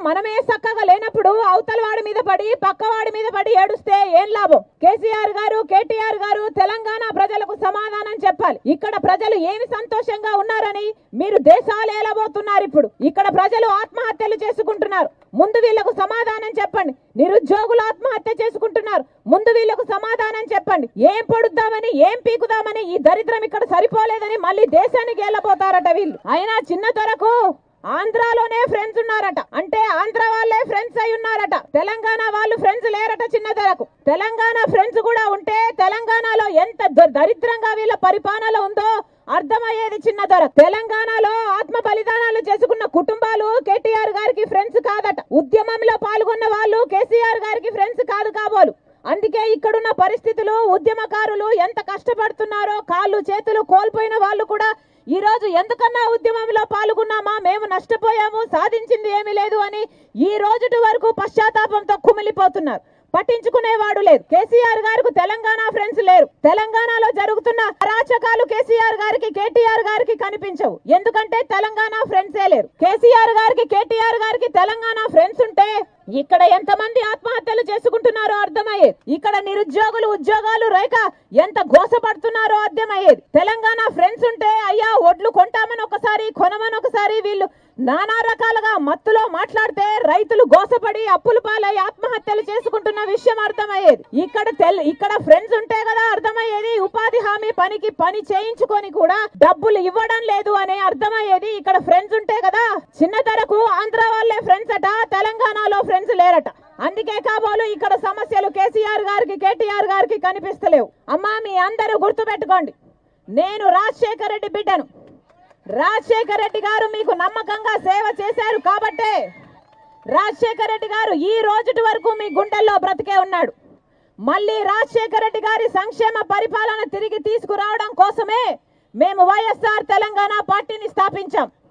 మనమే చక్కగా లేనప్పుడు అవతల వాడి మీద పడి పక్కవాడి మీద పడి ఏడుస్తే ఏం లాభం కేసీఆర్ గారు కేటీఆర్ గారు తెలంగాణ ప్రజలకు సమాధానం చెప్పాలి ఇక్కడ ప్రజలు ఏమి సంతోషంగా ఉన్నారని మీరు దేశాలు ఏలబోతున్నారు ఇప్పుడు ఇక్కడ ప్రజలు ఆత్మహత్యలు చేసుకుంటున్నారు ముందు వీళ్ళకు సమాధానం చెప్పండి నిరుద్యోగులు ఆత్మహత్య చేసుకుంటున్నారు ముందు వీళ్ళకు సమాధానం చెప్పండి ఏం పొడుద్దామని ఏం పీకుదామని ఈ దరిద్రం ఇక్కడ సరిపోలేదని మళ్ళీ దేశానికి వెళ్ళబోతారట వీళ్ళు అయినా చిన్న దొరకు ఆంధ్రాలోనే ఫ్రెండ్స్ ఉన్నారట అంటే ఆంధ్ర వాళ్ళే ఫ్రెండ్స్ అయి ఉన్నారట తెలంగాణ వాళ్ళు ఫ్రెండ్స్ లేరట చిన్న ధరకు తెలంగాణ ఫ్రెండ్స్ కూడా ఉంటే తెలంగాణలో ఎంత ద- దరిద్రంగా వీళ్ళ పరిపాలన ఉందో అర్థమయ్యేది చిన్న ధర తెలంగాణలో ఆత్మ బలిదానాలు చేసుకున్న కుటుంబాలు కేటీఆర్ గారికి ఫ్రెండ్స్ కాదట ఉద్యమంలో పాల్గొన్న వాళ్ళు కేసీఆర్ గారికి ఫ్రెండ్స్ కాదు కాబోలు అందుకే ఇక్కడున్న పరిస్థితులు ఉద్యమకారులు ఎంత కష్టపడుతున్నారో కాళ్ళు చేతులు కోల్పోయిన వాళ్ళు కూడా ఈ రోజు ఎందుకన్నా ఉద్యమంలో పాల్గొన్నామా మేము నష్టపోయాము సాధించింది ఏమీ లేదు అని ఈ రోజుటి వరకు పశ్చాత్తాపంతో కుమిలిపోతున్నారు పట్టించుకునేవాడు లేదు కేసీఆర్ గారికి తెలంగాణ ఫ్రెండ్స్ లేరు తెలంగాణలో జరుగుతున్న అరాచకాలు కేసీఆర్ గారికి కేటీఆర్ గారికి కనిపించవు ఎందుకంటే తెలంగాణ ఫ్రెండ్సే లేరు కేసీఆర్ గారికి కేటీఆర్ గారికి తెలంగాణ ఫ్రెండ్స్ ఉంటే ఇక్కడ ఎంతమంది ఆత్మహత్యలు చేసుకుంటున్నారో అర్థమయ్యేది ఇక్కడ నిరుద్యోగులు ఉద్యోగాలు రేక ఎంత గోసపడుతున్నారో అర్థమయ్యేది తెలంగాణ ఫ్రెండ్స్ ఉంటే అయ్యా ఒడ్లు కొంటామని ఒకసారి కొనమని ఒకసారి వీళ్ళు నానా రకాలుగా మత్తులో మాట్లాడితే రైతులు గోసపడి అప్పులు పాలై ఆత్మహత్యలు చేసుకుంటున్న విషయం అర్థమయ్యేది ఇక్కడ తెల్ ఇక్కడ ఫ్రెండ్స్ ఉంటే కదా అర్థమయ్యేది ఉపాధి హామీ పనికి పని చేయించుకొని కూడా డబ్బులు ఇవ్వడం లేదు అని అర్థమయ్యేది ఇక్కడ ఫ్రెండ్స్ ఉంటే కదా చిన్న ధరకు ఆంధ్ర వాళ్ళే ఫ్రెండ్స్ అట తెలంగాణలో ఫ్రెండ్స్ లేరట అందుకే కాబోలు ఇక్కడ సమస్యలు కేసీఆర్ గారికి కేటీఆర్ గారికి కనిపిస్తలేవు అమ్మా మీ అందరూ గుర్తుపెట్టుకోండి నేను రాజశేఖర రెడ్డి బిడ్డను రాజశేఖర రెడ్డి గారు మీకు నమ్మకంగా సేవ చేశారు కాబట్టే రాజశేఖర రెడ్డి గారు ఈ రోజుటి వరకు మీ గుండెల్లో బ్రతికే ఉన్నాడు మళ్ళీ రాజశేఖర రెడ్డి గారి సంక్షేమ పరిపాలన తిరిగి తీసుకురావడం కోసమే మేము వైఎస్ఆర్ తెలంగాణ పార్టీని స్థాపించాం